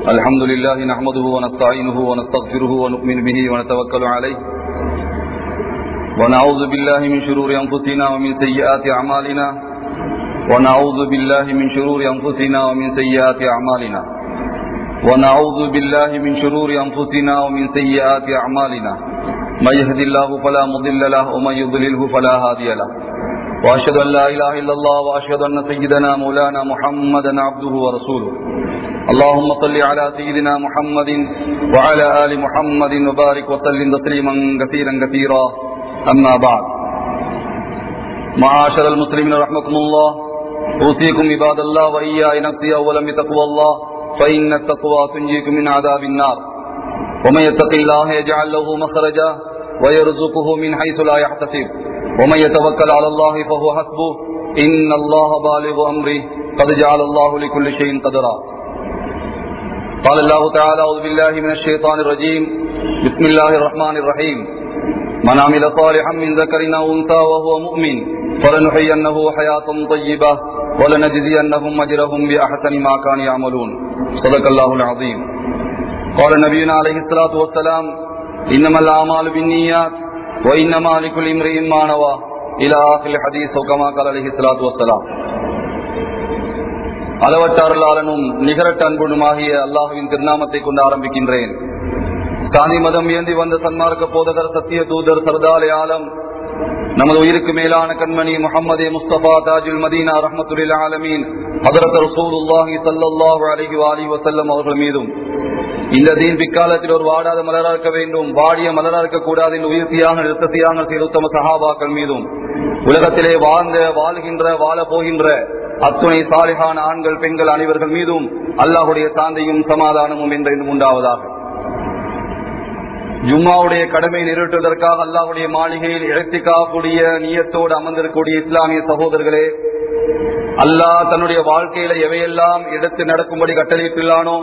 الحمد لله نحمده ونستعينه ونستغفره ونؤمن به ونتوكل عليه ونعوذ بالله من شرور أنفسنا ومن سيئات أعمالنا ونعوذ بالله من شرور أنفسنا ومن سيئات أعمالنا ونعوذ بالله من شرور أنفسنا ومن سيئات أعمالنا من يهد الله فلا مضل له ومن يضلله فلا هادي له وأشهد أن لا إله إلا الله وأشهد أن سيدنا مولانا محمدا عبده ورسوله اللهم صل على سيدنا محمد وعلى آل محمد وبارك وسلم تسليما كثيرا كثيرا أما بعد معاشر المسلمين رحمكم الله أوصيكم عباد الله وإياي نفسي أولا بتقوى الله فإن التقوى تنجيكم من عذاب النار ومن يتق الله يجعل له مخرجا ويرزقه من حيث لا يحتسب ومن يتوكل على الله فهو حسبه إن الله بالغ أمره قد جعل الله لكل شيء قدرا قال الله تعالى أعوذ بالله من الشيطان الرجيم بسم الله الرحمن الرحيم من عمل صالحا من ذكر أو أنثى وهو مؤمن فلنحيينه حياة طيبة ولنجزينهم أجرهم بأحسن ما كانوا يعملون صدق الله العظيم قال نبينا عليه الصلاة والسلام إنما الأعمال بالنيات وإنما لكل امرئ ما نوى إلى آخر الحديث وكما قال عليه الصلاة والسلام அளவற்றாரலாளனும் நிகரட்ட அன்புடுமாகிய அல்லாஹுவின் திருநாமத்தை கொண்டு ஆரம்பிக்கின்றேன் காந்தி மதம் ஏந்தி வந்த சன்மார்க்க போதகர் சத்திய தூதர் சர்தாலே ஆலம் நமது உயிருக்கு மேலான கண்மணி முகமது முஸ்தபா தாஜுல் மதீனா ரஹமத்துல் ஆலமீன் ஹதரத் ரசூலுல்லாஹி ஸல்லல்லாஹு அலைஹி வஆலிஹி வஸல்லம் அவர்கள் மீதும் இந்த தீன் பிக்காலத்தில் ஒரு வாடாத மலரா இருக்க வேண்டும் வாடிய மலரா இருக்க கூடாது என்று உயிர் தியாக நிறுத்த தியாக செய்த உத்தம சஹாபாக்கள் மீதும் உலகத்திலே வாழ்ந்த வாழ்கின்ற வாழ போகின்ற அத்துணை சாலிகான ஆண்கள் பெண்கள் அனைவர்கள் மீதும் அல்லாஹுடைய சாந்தையும் சமாதானமும் என்றென்றும் உண்டாவதாக ஜும்மாவுடைய கடமை நிறைவேற்றுவதற்காக அல்லாஹுடைய மாளிகையில் இழத்திக்காக்கூடிய நீயத்தோடு அமர்ந்திருக்கக்கூடிய இஸ்லாமிய சகோதரர்களே அல்லாஹ் தன்னுடைய வாழ்க்கையில எவையெல்லாம் எடுத்து நடக்கும்படி கட்டளையிட்டுள்ளானோ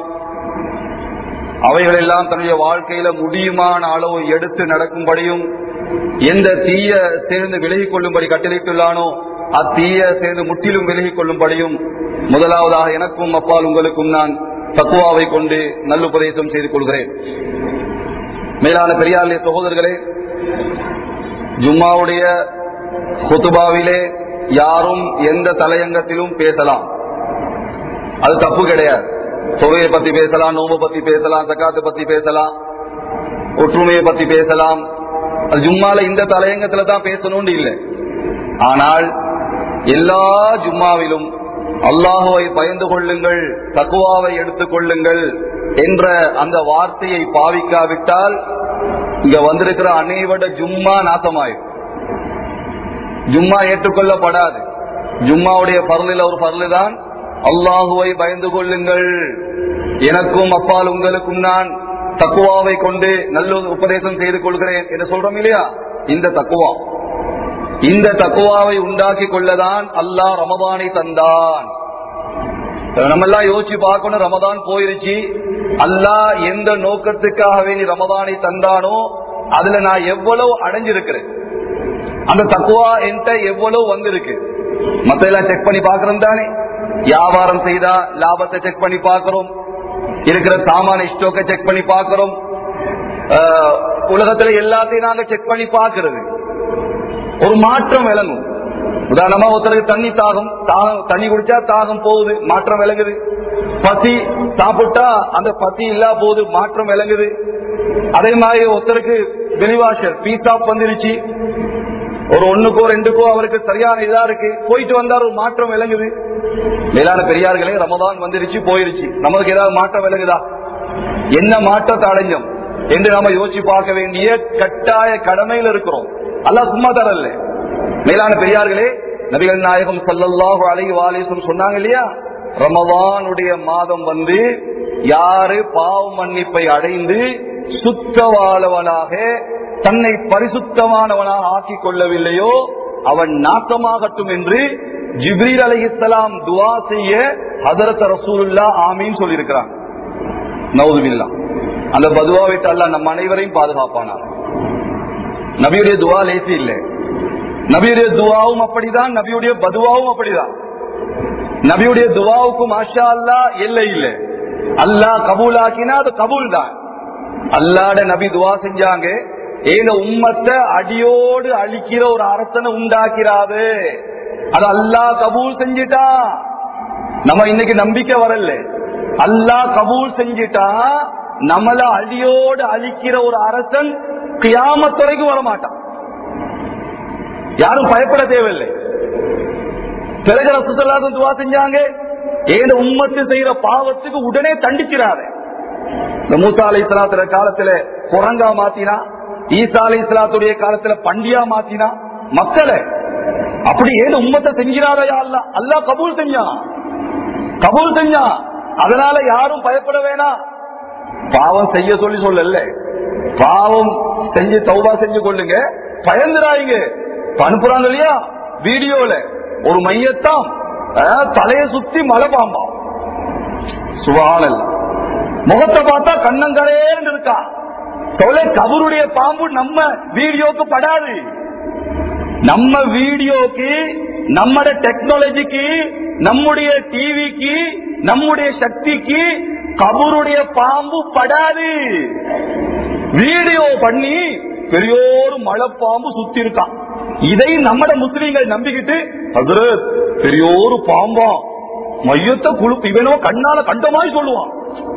அவைகளெல்லாம் தன்னுடைய வாழ்க்கையில முடியுமான அளவு எடுத்து நடக்கும்படியும் எந்த தீய சேர்ந்து விலகிக் கொள்ளும்படி கட்டளையிட்டுள்ளானோ அத்தீய சேர்ந்து முற்றிலும் விலகிக் கொள்ளும்படியும் முதலாவதாக எனக்கும் அப்பால் உங்களுக்கும் நான் தக்குவாவை கொண்டு நல்லுபதேசம் செய்து கொள்கிறேன் மேலான பெரியாரிய சகோதரர்களே ஜும்மாவுடைய குத்துபாவிலே யாரும் எந்த தலையங்கத்திலும் பேசலாம் அது தப்பு கிடையாது தொகையை பத்தி பேசலாம் நோம்பு பத்தி பேசலாம் தக்காத்தை பத்தி பேசலாம் ஒற்றுமையை பத்தி பேசலாம் அது ஜும்மால இந்த தலையங்கத்துல தான் பேசணும்னு இல்லை ஆனால் எல்லா ஜும்மாவிலும் அல்லாஹுவை பயந்து கொள்ளுங்கள் தக்குவாவை எடுத்துக் கொள்ளுங்கள் என்ற அந்த வார்த்தையை பாவிக்காவிட்டால் இங்க வந்திருக்கிற அனைவட ஜும்மா நாசமாயும் ஜும்மா ஏற்றுக்கொள்ளப்படாது ஜும்மாவுடைய பரலில் ஒரு பரலு தான் அல்லாஹுவை பயந்து கொள்ளுங்கள் எனக்கும் அப்பால் உங்களுக்கும் நான் தக்குவாவை கொண்டு நல்ல உபதேசம் செய்து கொள்கிறேன் என்று சொல்றோம் இல்லையா இந்த தக்குவா இந்த தக்குவாவை உண்டாக்கி கொள்ளதான் அல்லாஹ் ரமதானை தந்தான் நம்ம எல்லாம் யோசிச்சு பார்க்கணும் ரமதான் போயிருச்சு அல்லாஹ் எந்த நோக்கத்துக்காகவே நீ ரமதானை தந்தானோ அதுல நான் எவ்வளவு அடைஞ்சிருக்கிறேன் அந்த தக்குவா என்கிட்ட எவ்வளவு வந்திருக்கு மத்த எல்லாம் செக் பண்ணி பாக்குறோம் தானே வியாபாரம் செய்தா லாபத்தை செக் பண்ணி பாக்குறோம் இருக்கிற சாமான ஸ்டோக்கை செக் பண்ணி பாக்குறோம் உலகத்துல எல்லாத்தையும் நாங்க செக் பண்ணி பாக்குறது ஒரு மாற்றம் விளங்கும் உதாரணமா ஒருத்தருக்கு தண்ணி தாகம் தாகம் தண்ணி குடிச்சா தாகம் போகுது மாற்றம் விளங்குது பசி சாப்பிட்டா அந்த பசி இல்லா போகுது மாற்றம் விளங்குது அதே மாதிரி ஒருத்தருக்கு வெளிவாசல் பீஸாப் வந்துருச்சு ஒரு ஒண்ணுக்கோ ரெண்டுக்கோ அவருக்கு சரியான இதா இருக்கு போயிட்டு வந்தா ஒரு மாற்றம் விளங்குது மேலான பெரியார்களே ரமதான் வந்துருச்சு போயிருச்சு நமக்கு ஏதாவது மாற்றம் விளங்குதா என்ன மாற்றத்தை அடைஞ்சோம் என்று நாம யோசிச்சு பார்க்க வேண்டிய கட்டாய கடமையில் இருக்கிறோம் அல்ல சும்மா தரல மேலான பெரியார்களே நபிகள் நாயகம் சல்லல்லாஹு அலைஹி வாலிசம் சொன்னாங்க இல்லையா ரமவானுடைய மாதம் வந்து யாரு பாவ மன்னிப்பை அடைந்து சுத்தவாளவனாக தன்னை பரிசுத்தமானவனாக ஆக்கிக் கொள்ளவில்லையோ அவன் நாட்டமாகட்டும் என்று ஜிப்ரீல் அலைஹிஸ்லாம் துவா செய்ய ஹதரத் ரசூலுல்லா ஆமீன் சொல்லியிருக்கிறாங்க நவுதுபில்லா அந்த பதுவா விட்டு அல்ல நம் அனைவரையும் பாதுகாப்பானார் நபியுடைய துவா லேசி இல்லை நபியுடைய துவாவும் அப்படிதான் நபியுடைய பதுவாவும் அப்படிதான் நபியுடைய துவாவுக்கும் மாஷா அல்லா எல்லை இல்லை அல்லாஹ் கபூலாக்கினா அது கபூல் தான் அல்லாட நபி துவா செஞ்சாங்க ஏங்க உம்மத்தை அடியோடு அழிக்கிற ஒரு அரசனை உண்டாக்கிறாது அது அல்லாஹ் கபூல் செஞ்சிட்டா நம்ம இன்னைக்கு நம்பிக்கை வரல அல்லாஹ் கபூல் செஞ்சிட்டா நம்மள அடியோடு அழிக்கிற ஒரு அரசன் கியாமத்துறைக்கு வரமாட்டான் யாரும் பயப்பட தேவையில்லை பிறகு ரசூசல்லாத துவா செஞ்சாங்க ஏத உம்மத்து செய்யற பாவத்துக்கு உடனே தண்டிக்கிறாரு இந்த மூசா அலை இஸ்லாத்துற காலத்துல குரங்கா மாத்தினா ஈசா அலை இஸ்லாத்துடைய காலத்துல பண்டியா மாத்தினா மக்களை அப்படி ஏது உம்மத்தை செஞ்சிடாதையா அல்ல அல்லாஹ் கபூல் செஞ்சான் கபூல் செஞ்சான் அதனால யாரும் பயப்பட வேணாம் பாவம் செய்ய சொல்லி சொல்லல பாவம் செஞ்சு தௌபா செஞ்சு கொள்ளுங்க பயந்துராயிங்க இப்ப அனுப்புறாங்க இல்லையா வீடியோல ஒரு மையத்தான் அஹ், தலைய சுத்தி மலை பாம்பா சுபானல் முகத்தை பார்த்தா கண்ணங்கரேன்னு இருக்கா தொலை கபருடைய பாம்பு நம்ம வீடியோக்கு படாது நம்ம வீடியோக்கு நம்மட டெக்னாலஜிக்கு நம்முடைய டிவிக்கு நம்முடைய சக்திக்கு கபருடைய பாம்பு படாது வீடியோ பண்ணி பெரியோரு மலைப்பாம்பு சுத்தி இருக்கான் இதை நம்மட முஸ்லீம்கள் நம்பிக்கிட்டு ஹசரத் பெரியோரு பாம்பா மையத்தை குழுப்பு இவனோ கண்ணால கண்ட மாதிரி சொல்லுவான்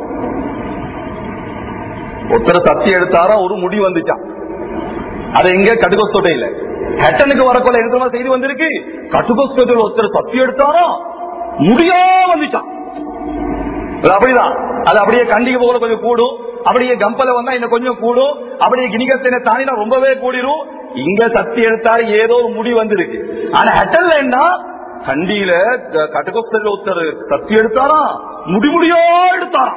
ஒருத்தர் சத்தி எடுத்தாரா ஒரு முடி வந்துச்சான் அது எங்க கடுகஸ்தோட்டையில ஹேட்டனுக்கு வரக்குள்ள என்ன செய்தி வந்திருக்கு கடுகஸ்தோட்டையில் ஒருத்தர் சத்தி எடுத்தாரா முடியா வந்துச்சான் அது அப்படிதான் அது அப்படியே கண்டிகை போல கொஞ்சம் கூடும் அப்படியே கம்பல வந்தா இன்னும் கொஞ்சம் கூடும் அப்படியே கிணிகத்தின தாண்டினா ரொம்பவே கூடிரும் இங்க சத்தி எடுத்தாரு ஏதோ ஒரு முடி வந்திருக்கு ஆனா ஹெட்டல்ல என்ன கண்டியில கட்டுக்கொஸ்தல் ஒருத்தர் சத்தி எடுத்தாரா முடி முடியோ எடுத்தாராம்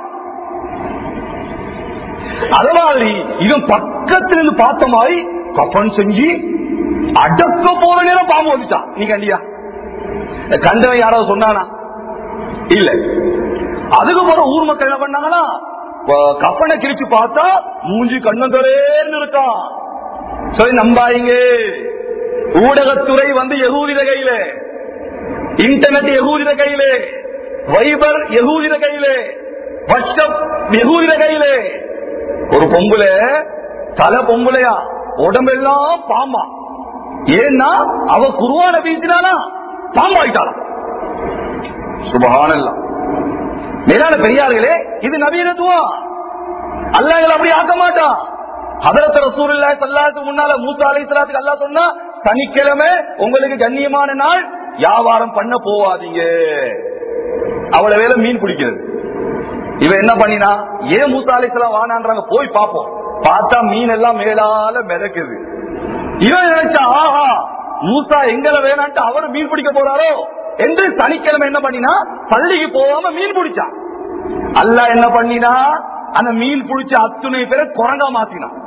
அது மாதிரி இவன் பக்கத்துல இருந்து பார்த்த மாதிரி கப்பன் செஞ்சு அடக்க போற நேரம் பாம்பு வந்துச்சான் நீ கண்டியா கண்டவன் யாராவது சொன்னானா இல்ல அதுக்கு போற ஊர் மக்கள் என்ன பண்ணாங்கன்னா வ- கப்பனை கிழிச்சு பார்த்தா மூஞ்சி கண்ணந்தரேன்னு இருக்கான் சரி நம்பாயிங்க ஊடகத்துறை வந்து எகூதித கையில இன்டர்நெட் எகூதித கையில வைபர் எகூதித கையில வாட்ஸ்அப் எகூதித கையில ஒரு பொம்புல தலை பொம்புலையா உடம்பெல்லாம் பாம்பா ஏன்னா அவ குருவான வீசினானா பாம்பாயிட்டாளாம் சுபகானல்லாம் மேலான பெரியார்களே இது நவீனத்துவா அல்லாஹ் அப்படி ஆக்க மாட்டான் ஹதரத் ரசூலுல்லாஹி ஸல்லல்லாஹு முன்னால மூசா அலைஹிஸ்ஸலாத்துக்கு அல்லாஹ் சொன்னா சனிக்கிழமை உங்களுக்கு கண்ணியமான நாள் வியாபாரம் பண்ண போவாதீங்க அவள வேலை மீன் பிடிக்கிறது இவன் என்ன பண்ணினா ஏன் மூசா அலைஹிஸ்ஸலாம் வானான்றாங்க போய் பாப்போம் பார்த்தா மீன் எல்லாம் மேலால மிதக்குது இவன் நினைச்சா ஆஹா மூசா எங்களை வேணான்ட்டு அவரு மீன் பிடிக்க போறாரோ என்று சனிக்கிழமை என்ன பண்ணினா பள்ளிக்கு போகாம மீன் பிடிச்சான் அல்லாஹ் என்ன பண்ணினா அந்த மீன் பிடிச்ச அத்துணை பேரை குரங்கா மாத்தினான்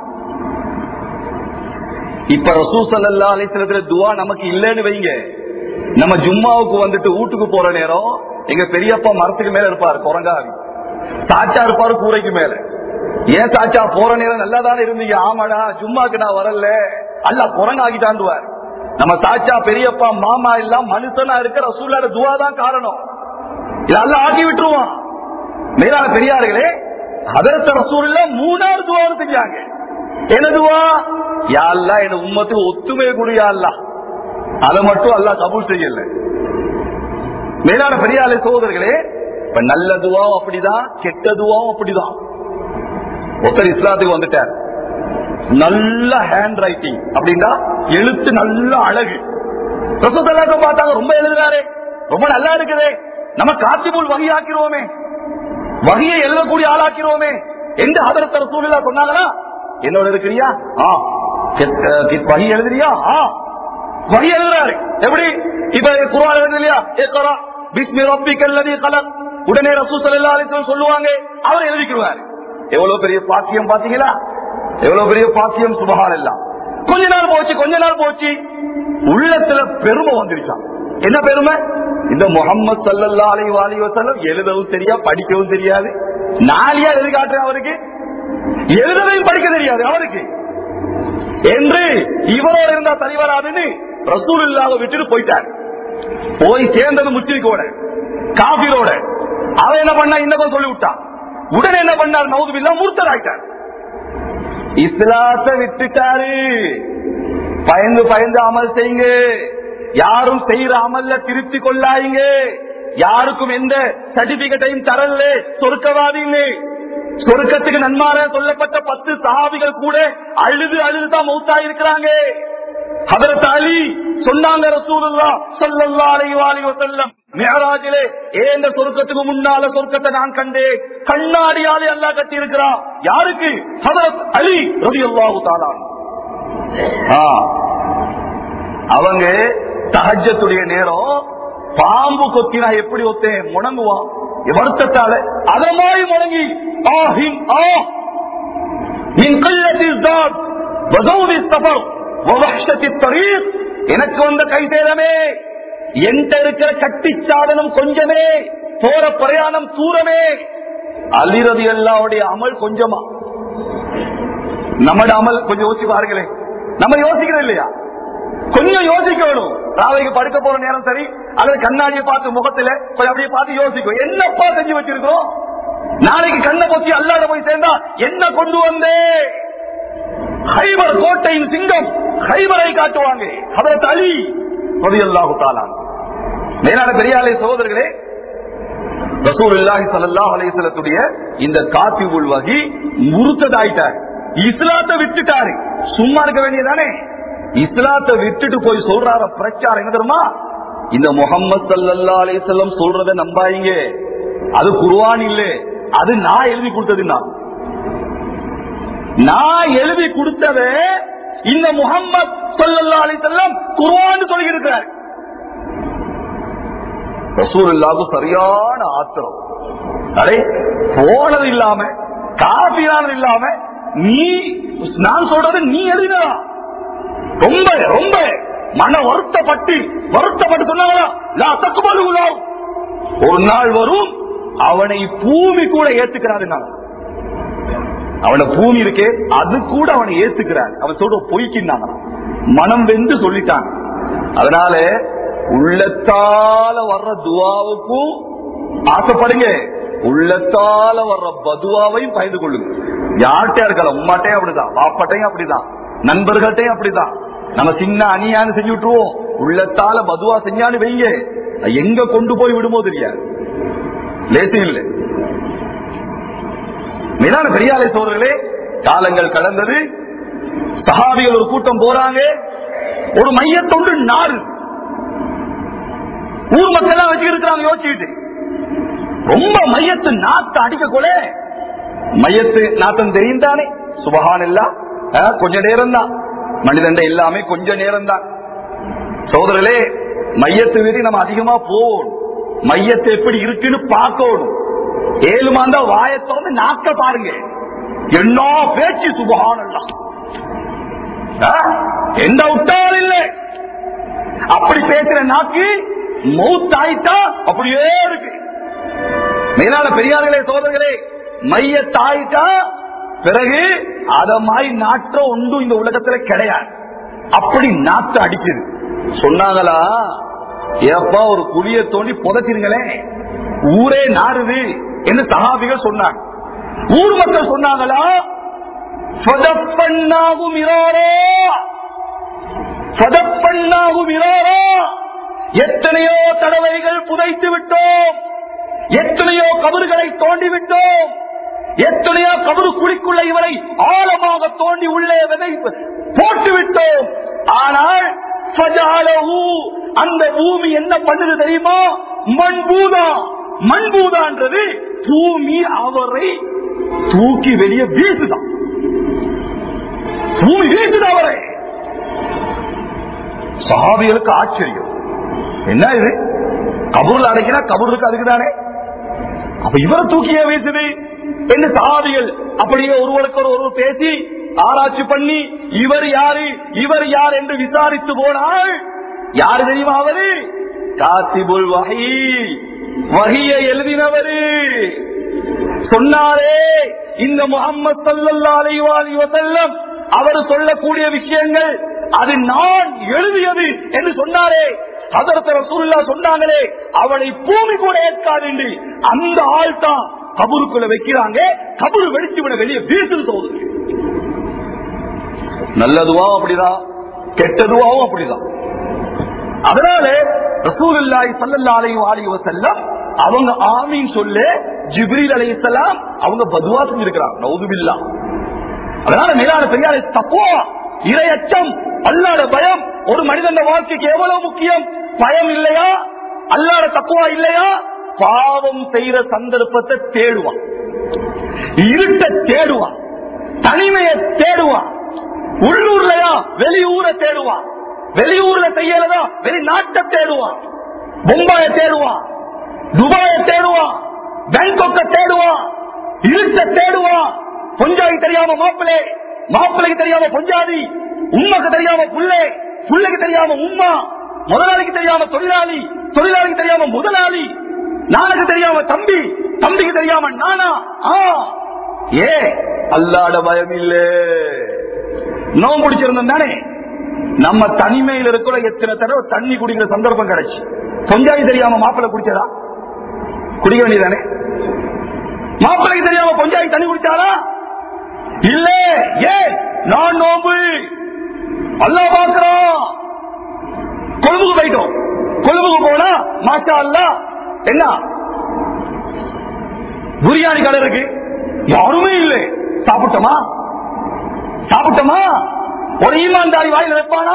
இப்ப ரசூ சல்லா அலிஸ்லத்துல துவா நமக்கு இல்லைன்னு வைங்க நம்ம ஜும்மாவுக்கு வந்துட்டு வீட்டுக்கு போற நேரம் எங்க பெரியப்பா மரத்துக்கு மேல இருப்பாரு குரங்காவி சாச்சா இருப்பாரு கூரைக்கு மேல ஏன் சாச்சா போற நேரம் நல்லா தானே இருந்தீங்க ஆமாடா ஜும்மாக்கு நான் வரல அல்ல குரங்காகிட்டாண்டுவார் நம்ம சாச்சா பெரியப்பா மாமா எல்லாம் மனுஷனா இருக்க ரசூல்லாட துவா தான் காரணம் இதெல்லாம் ஆக்கி விட்டுருவான் மேலான பெரியார்களே அதரத்த ரசூல்ல மூணாவது துவாவும் செஞ்சாங்க என்ன துவா யாழ்லா என் உம்மத்துக்கு ஒத்துமை குடு யாழ்லா அதை மட்டும் அல்லாஹ் கபூல் செய்யல மேலான பெரியாளை சகோதரர்களே இப்ப நல்ல துவாவும் அப்படிதான் கெட்ட துவாவும் அப்படிதான் ஒருத்தர் இஸ்லாத்துக்கு வந்துட்டார் நல்ல ஹேண்ட் ரைட்டிங் அப்படின்னா எழுத்து நல்ல அழகு ரசத்தல்லாக்க பார்த்தாங்க ரொம்ப எழுதுறாரு ரொம்ப நல்லா இருக்குதே நம்ம காத்திபுல் வகையாக்கிறோமே வகையை எழுதக்கூடிய ஆளாக்கிறோமே எந்த ஆதரத்தர சூழ்நிலை சொன்னாங்களா என்னோட இருக்கிறியா ஆ கெட்ட- கெ- வகை எழுதுறியா ஆ வகை எழுதுறாரு எப்படி இப்ப குரான் எழுதுலையா ஏக்கரா பிஸ்மி ரப்பிக்கல் லதீ கலக் உடனே ரசூல் ஸல்லல்லாஹு அலைஹி வஸல்லம் சொல்லுவாங்க அவர் எழுதிக்குவாரு எவ்வளவு பெரிய பாக்கியம் பாத்தீங்களா எவ்வளவு பெரிய பாக்கியம் சுபஹான் எல்லாம் கொஞ்ச நாள் போச்சு கொஞ்ச நாள் போச்சு உள்ளத்துல பெருமை வந்துருச்சான் என்ன பெருமை இந்த முகம்மது சல்லல்லா அலைஹி வஸல்லம் வஸல்லம் எழுதவும் தெரியா படிக்கவும் தெரியாது நாளியா எழுதி காட்டுறேன் அவருக்கு எழுதவையும் படிக்க தெரியாது அவருக்கு என்று இவரோட இருந்தா தலைவராதுன்னு ரசூல் இல்லாத விட்டுட்டு போயிட்டார் போய் சேர்ந்தது முஸ்லிக்கோட காபிரோட அவன் என்ன பண்ணா இந்த சொல்லி விட்டான் உடனே என்ன பண்ணார் நவுதுபில்லா மூர்த்தராயிட்டார் இஸ்லாத்தை விட்டுட்டாரு பயந்து பயந்து அமல் செய்யுங்க யாரும் செய்யற அமல்ல திருத்தி கொள்ளாதீங்க யாருக்கும் எந்த சர்டிபிகேட்டையும் தரல சொர்க்கவாதி இல்லை சொர்க்கத்துக்கு நன்மார சொல்லப்பட்ட பத்து சஹாபிகள் கூட அழுது அழுதுதான் மௌத்தா இருக்கிறாங்க ஹதரத் அலி சொன்னாங்க ரசூலுல்லாஹ் ஸல்லல்லாஹு அலைஹி வஸல்லம் மிஹராஜிலே ஏந்த சொர்க்கத்துக்கு முன்னால சொர்க்கத்தை நான் கண்டேன் கண்ணாடியாலே அல்லாஹ் கட்டி இருக்கிறான் யாருக்கு ஹதரத் அலி ரலியல்லாஹு தஆலா ஆ. அவங்க தஹஜத்துடைய நேரம் பாம்பு கொத்தினா எப்படி ஒத்தேன் முணங்குவான் வருத்தத்தால அதமாய் முழங்கி ஆஹின் ஆ من قلة الزاد وزود السفر ووحشة الطريق எனக்கு வந்த கைதேதமே என்கிட்ட இருக்கிற கட்டி சாதனம் கொஞ்சமே போற பிரயாணம் தூரமே அலிரதி அல்லாவுடைய அமல் கொஞ்சமா நம்மட அமல் கொஞ்சம் யோசிச்சு பாருங்களேன் நம்ம யோசிக்கிறோம் இல்லையா கொஞ்சம் யோசிக்கணும் ராவைக்கு படுக்க போற நேரம் சரி அல்லது கண்ணாடியை பார்த்து முகத்துல கொஞ்சம் அப்படியே பார்த்து யோசிக்கும் என்னப்பா செஞ்சு வச்சிருக்கோம் நாளைக்கு கண்ணை பொத்தி அல்லாத போய் சேர்ந்தா என்ன கொண்டு வந்தே ஹைபர் கோட்டையின் சிங்கம் ஹைபரை காட்டுவாங்க அதற்கு அலி ரலியல்லாஹு தஆலா மேலான பெரியாலே சகோதரர்களே ரசூலுல்லாஹி ஸல்லல்லாஹு அலைஹி வஸல்லத்துடைய இந்த காத்திபுல் வகி முருத்ததாயிட்டார் இஸ்லாத்தை விட்டுட்டாரு சும்மா இருக்க வேண்டியதானே இஸ்லாத்தை விட்டுட்டு போய் சொல்றார பிரச்சாரம் என்ன தெரியுமா இந்த முகம்மது ஸல்லல்லாஹு அலைஹி வஸல்லம் சொல்றத நம்பாதீங்க அது குர்ஆன் இல்ல அது நான் எழுதி கொடுத்ததுன்னா நான் எழுதி கொடுத்தத இந்த முகம்மது ஸல்லல்லாஹு அலைஹி வஸல்லம் குர்ஆன் சொல்லி இருக்கிறார் ரசூலுல்லாஹு சரியான ஆத்திரம் அடே போனது இல்லாம காபியானது இல்லாம நீ நான் சொல்றது நீ எழுதினதா ரொம்ப ரொம்ப மன வருத்தப்பட்டு வருத்தப்பட்டு சொன்னாங்களா லா தக்குபலுகுலோ ஒரு நாள் வரும் அவனை பூமி கூட ஏத்துக்கிறாரு நான் அவன பூமி இருக்கே அது கூட அவனை ஏத்துக்கிறார் அவன் சொல்ற பொய்க்கின்னாங்க மனம் வெந்து சொல்லிட்டான் அதனால உள்ளத்தால வர்ற துவாவுக்கும் ஆசைப்படுங்க உள்ளத்தால வர்ற பதுவாவையும் பயந்து கொள்ளுங்க யார்கிட்டயா இருக்கலாம் உம்மாட்டையும் அப்படிதான் பாப்பாட்டையும் அப்படிதான் நண்பர்கள்ட்டையும் அப்படிதான் நம்ம சின்ன அணியான்னு செஞ்சு விட்டுருவோம் உள்ளத்தால பதுவா செஞ்சான்னு வைங்க அது எங்க கொண்டு போய் விடுமோ தெரியாது லேசு இல்லை மேலான பெரியாலை சோழர்களே காலங்கள் கடந்தது சஹாபிகள் ஒரு கூட்டம் போறாங்க ஒரு மையத்தொண்டு நாடு ஊர் மக்கள் எல்லாம் வச்சு இருக்கிறாங்க யோசிச்சுட்டு ரொம்ப மையத்து நாத்தை அடிக்க கொல மையத்து நாத்தம் தெரியும் தானே சுபகான் இல்ல கொஞ்ச நேரம் தான் மனிதன் எல்லாமே கொஞ்ச நேரம் தான் சோதரர்களே மையத்தை விதி நம்ம அதிகமா போகணும் மையத்தை எப்படி இருக்குன்னு பார்க்கணும் ஏழு மாந்த வாயத்தை வந்து நாக்க பாருங்க என்ன பேச்சு சுபகான் எந்த விட்டால் இல்லை அப்படி பேசுற நாக்கு மௌத்தாயிட்டா அப்படியே இருக்கு மேலான பெரியார்களே சோதர்களே மையத்தாயிட்டா பிறகு அத மாதிரி நாற்றம் ஒன்றும் இந்த உலகத்துல கிடையாது அப்படி நாத்து அடிக்குது சொன்னாங்களா ஏப்பா ஒரு குழிய தோண்டி புதைச்சிருங்களே ஊரே நாறுது என்று சகாபிகள் சொன்னாங்க ஊர் மக்கள் சொன்னாங்களா சொதப்பண்ணாகும் இராரோ சொதப்பண்ணாகும் இராரோ எத்தனையோ தடவைகள் புதைத்து விட்டோம் எத்தனையோ கபறுகளை தோண்டி விட்டோம் எத்தனையோ கபரு குழிக்குள்ள இவரை ஆழமாக தோண்டி உள்ளே விதை போட்டு விட்டோம் ஆனால் ஃபஜாலஹு, அந்த பூமி என்ன பண்ணுது தெரியுமா மண்பூதா மண்பூதான்றது பூமி அவரை தூக்கி வெளியே வீசுதான் பூமி வீசுது அவரை சஹாபிகளுக்கு ஆச்சரியம் என்ன இது கபூர்ல அடைக்கினா கபூருக்கு அதுக்கு தானே அப்ப இவரை தூக்கியே வீசுது என்ன சஹாபிகள் அப்படியே ஒருவருக்கு ஒரு ஒருவர் பேசி ஆராய்ச்சி பண்ணி இவர் யாரு இவர் யார் என்று விசாரித்து போனால் யாரு தெரியுமா அவரு காத்திபுல் வகை வகையை எழுதினவரு சொன்னாரே இந்த முகம்மது சல்லல்லா அலைஹி வஸல்லம் அவர் சொல்லக்கூடிய விஷயங்கள் அது நான் எழுதியது என்று சொன்னாரே அதற்கு ரசூலுல்லா சொன்னாங்களே அவளை பூமி கூட ஏற்காது என்று அந்த ஆள் தான் கபருக்குள்ள வைக்கிறாங்க கபரு வெடிச்சு விட வெளியே வீசுன்னு சோதனை நல்லதுவாவும் அப்படிதான் கெட்டதுவாவும் அப்படிதான் அதனால ரசூலுல்லாஹி ஸல்லல்லாஹு அலைஹி வஸல்லம் அவங்க ஆமீன் சொல்லு ஜிப்ரீல் அலைஹிஸ்ஸலாம் அவங்க பதுவா செஞ்சிருக்கிறாங்க நவுதுபில்லா அதனால மேலான பெரியாரை தக்குவா இரையச்சம் அல்லாத பயம் ஒரு மனிதன் வாழ்க்கைக்கு எவ்வளவு முக்கியம் பயம் இல்லையா அல்லாத தக்குவா இல்லையா பாவம் செய்யற சந்தர்ப்பத்தை தேடுவான் இருட்ட தேடுவான் தனிமையை தேடுவான் உள்ளூர்லயா வெளியூரை தேடுவான் வெளியூர்ல செய்யறதா வெளிநாட்டை தேடுவான் மும்பாய தேடுவான் துபாய தேடுவான் பேங்காக்க தேடுவான் இருட்ட தேடுவான் பொஞ்சாதி தெரியாம மாப்பிளே மாப்பிளைக்கு தெரியாம பொஞ்சாதி உண்மைக்கு தெரியாம புள்ளே புள்ளைக்கு தெரியாம உம்மா முதலாளிக்கு தெரியாம தொழிலாளி தொழிலாளிக்கு தெரியாம முதலாளி நானுக்கு தெரியாம தம்பி தம்பிக்கு தெரியாம நானா ஆ ஏ அல்லாட பயம் இல்லே நோம் பிடிச்சிருந்தோம் தானே நம்ம தனிமையில் இருக்கிற எத்தனை தடவை தண்ணி குடிக்கிற சந்தர்ப்பம் கிடைச்சு கொஞ்சாதி தெரியாம மாப்பிள்ளை குடிச்சதா குடிக்க வேண்டியதானே மாப்பிள்ளைக்கு தெரியாம கொஞ்சாதி தண்ணி குடிச்சாரா இல்ல ஏ நான் நோம்பு அல்லா பாக்குறோம் கொழும்புக்கு போயிட்டோம் கொழும்புக்கு போனா மாஷா அல்லா என்ன பிரியாணி கடை இருக்கு யாருமே இல்லை சாப்பிட்டோமா சாப்பிட்டோமா ஒரு ஈமான்தாரி வாயில் வைப்பானா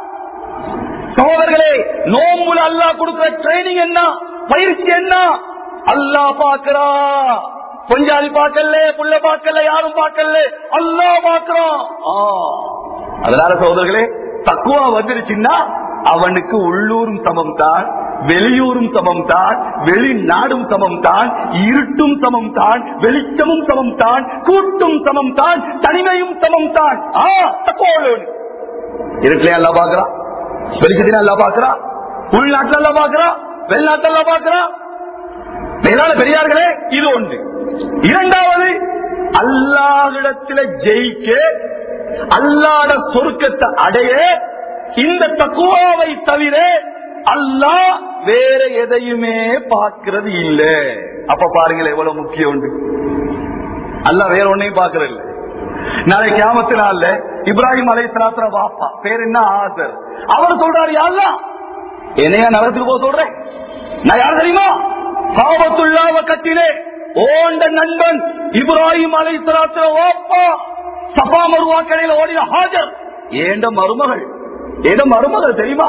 சகோதரர்களே நோம்புல அல்லா கொடுக்கிற ட்ரைனிங் என்ன பயிற்சி என்ன அல்லா பாக்குறா கொஞ்சாதி பார்க்கல புள்ள பார்க்கல யாரும் பார்க்கல அல்லா பாக்குறான் ஆ. அதனால சகோதரர்களே தக்குவா வந்துருச்சுன்னா அவனுக்கு உள்ளூரும் சமம் தான் வெளியூரும் சமம் தான் வெளிநாடும் சமம் தான் இருட்டும் சமம் தான் வெளிச்சமும் சமம் தான் கூட்டும் சமம் தான் தனிமையும் சமம் தான் ஆ தக்குவா உள்ளவன் இருட்டிலே அல்லா பாக்குறான் வெளிச்சத்தின அல்லா பாக்குறான் உள்நாட்டுல அல்லா பாக்குறான் வெளிநாட்டுல அல்லா பாக்குறான் மேலான பெரியார்களே இது ஒன்று இரண்டாவது அல்லாஹிடத்தில ஜெயிக்க அல்லாட சொருக்கத்தை அடைய இந்த தக்குவாவை தவிர அல்லாஹ் வேற எதையுமே பார்க்கிறது இல்ல அப்ப பாருங்கள் எவ்வளவு முக்கியம் உண்டு அல்ல வேற ஒன்னையும் பார்க்கறது இல்ல நாளைக்கு கியாமத்து நாள்ல இப்ராஹிம் அலை சலாத்திர வாப்பா பேர் என்ன ஆசர் அவர் சொல்றாரு யாருலா என்னையா நரகத்துக்கு போக சொல்றேன் நான் யார் தெரியுமா காபத்துள்ளாவ கட்டிலே ஓண்ட நண்பன் இப்ராஹிம் அலை சலாத்திர வாப்பா சபா மருவா கடையில ஓடின ஹாஜர் ஏண்ட மருமகள் ஏண்ட மருமகள் தெரியுமா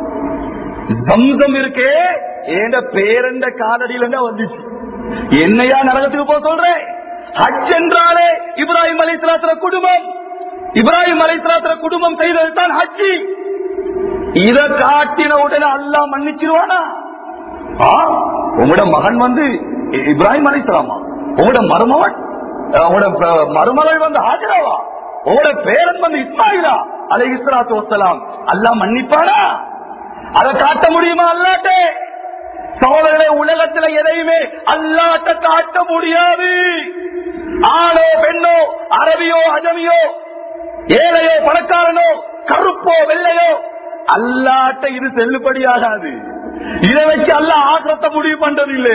சம்சம் இருக்கே ஏண்ட பேரண்ட காலடியில இருந்தா வந்துச்சு என்னையா நரகத்துக்கு போக சொல்றேன் ஹஜ் என்றாலே இப்ராஹிம் அலைத்தலாத்திர குடும்பம் இப்ராஹிம் அலைத்தலாத்திர குடும்பம் செய்தது தான் ஹஜ்ஜி இத காட்டின உடனே அல்லா மன்னிச்சிருவானா ஆ, உங்களோட மகன் வந்து இ- இப்ராஹிம் அலைத்தலாமா உங்களோட மருமகன் உங்களோட ப- மருமகள் வந்து ஹாஜராவா உங்களோட பேரன் வந்து இஸ்மாயிலா அலை இஸ்லாத்து வசலாம் அல்லா மன்னிப்பானா அதை காட்ட முடியுமா அல்லாட்டே சோழர்களே உலகத்துல எதையுமே அல்லாட்ட காட்ட முடியாது ஆணோ பெண்ணோ அரபியோ அஜமியோ ஏழையோ பணக்காரனோ கருப்போ வெள்ளையோ அல்லாட்ட இது செல்லுபடியாகாது இதை வச்சு அல்ல ஆக்கிரத்தை முடிவு பண்றது இல்லை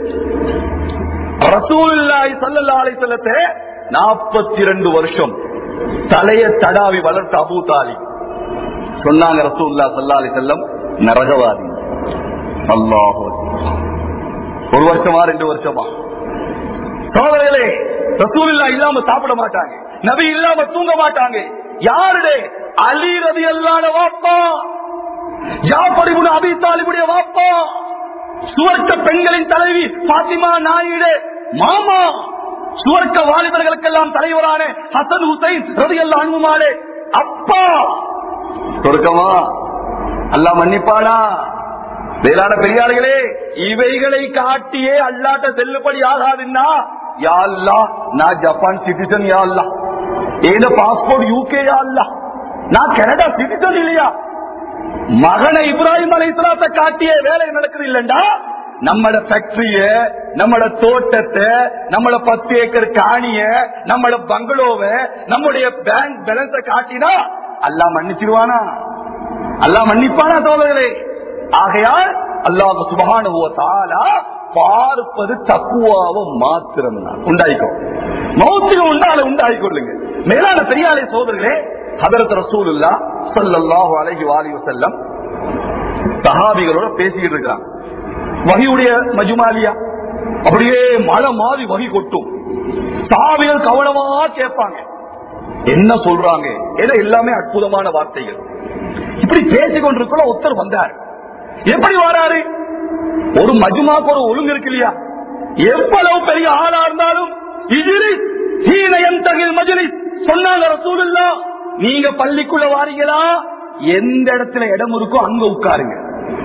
ரசூலுல்லாஹி ஸல்லல்லாஹு அலைஹி வஸல்லத்தை 42 வருஷம் தலைய தடாவி வளர்த்த அபூ தாலிப் சொன்னாங்க ரசூல்லா சல்லா அலி செல்லம் நரகவாதி அல்லாஹ் ஒரு வருஷமா ரெண்டு வருஷமா சோதரர்களே ரசூலில்லா இல்லாம சாப்பிட மாட்டாங்க நபி இல்லாம தூங்க மாட்டாங்க யாருடைய அலி ரதி அல்லாத வாப்பா ஜாபரிபுன அபி தாலிபுடைய வாப்பா சுவர்க்க பெண்களின் தலைவி பாத்திமா நாயுடு மாமா சுவர்க்க வாலிபர்களுக்கெல்லாம் தலைவரான ஹசன் ஹுசைன் ரதி அல்லா அன்புமாலே அப்பா சொர்க்கமா அல்லாஹ் மன்னிப்பானா வேளாண் பெரியார்களே இவைகளை காட்டியே அல்லாட்ட செல்லுபடி ஆகாதுன்னா யா அல்லாஹ் நான் ஜப்பான் சிட்டிசன் யா அல்லாஹ் ஏத பாஸ்போர்ட் யூகே யா அல்லாஹ் நான் கனடா சிட்டிசன் இல்லையா மகனை இப்ராஹிம் அலைஹிஸ்ஸலாத்தை காட்டிய வேலை நடக்குது இல்லண்டா நம்மள ஃபேக்டரிய நம்மள தோட்டத்தை நம்மள பத்து ஏக்கர் காணிய நம்மள பங்களோவ நம்முடைய பேங்க் பேலன்ஸ காட்டினா அல்லாஹ் மன்னிச்சிருவானா அல்லாஹ் மன்னிப்பானா தோழர்களே ஆகையால் அல்லாஹ் சுபஹானுவ தாலா பார்ப்பது தக்குவாவ மாத்திரம் தான் உண்டாயிக்கோ மௌத்துக்கு உண்டால உண்டாயிக்கொள்ளுங்க மேலான பெரியாலே சோதர்களே ஹதரத் ரசூலுல்லா ஸல்லல்லாஹு அலைஹி வாலிஹி வஸல்லம் சஹாபிகளோட பேசிக்கிட்டு இருக்காங்க வகியுடைய மஜுமாலியா அப்படியே மழை மாதிரி வகி கொட்டும் சாவிகள் கவனமா கேட்பாங்க என்ன சொல்றாங்க ஏன்னா எல்லாமே அற்புதமான வார்த்தைகள் இப்படி பேசிக் கொண்டிருக்கிற ஒருத்தர் வந்தார் எப்படி வராரு ஒரு மஜுமாக்கு ஒரு ஒழுங்கு இருக்கு இல்லையா எவ்வளவு பெரிய ஆளா இருந்தாலும் இதிரி ஹீனயம் தகில் மஜுலி சொன்னாங்க ரசூலுல்லா நீங்க பள்ளிக்குள்ள வாரீங்களா எந்த இடத்துல இடம் இருக்கோ அங்க உட்காருங்க